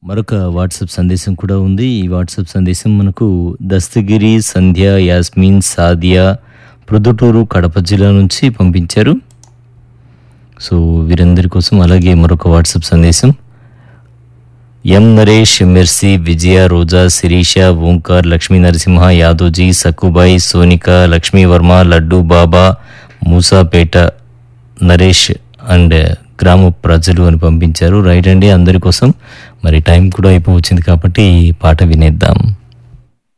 మరొక వాట్సాప్ సందేశం కూడా ఉంది ఈ వాట్సాప్ సందేశం మనకు దస్తగిరి సంధ్య యాస్మిన్ సాదియా ప్రొద్దుటూరు కడప జిల్లా నుంచి పంపించారు సో వీరందరి కోసం అలాగే మరొక వాట్సాప్ సందేశం M Naresh Mercy Vijaya Roja Sirisha Omkar Lakshmi Narasimha Yadoji Sakkubai Sonika Lakshmi Varma Laddu Baba Moosapet Naresh and గ్రామ ప్రజలు అని పంపించారు రైట్ అండి అందరి కోసం మరి టైం కూడా అయిపోవచ్చింది కాబట్టి ఈ పాట వినేద్దాం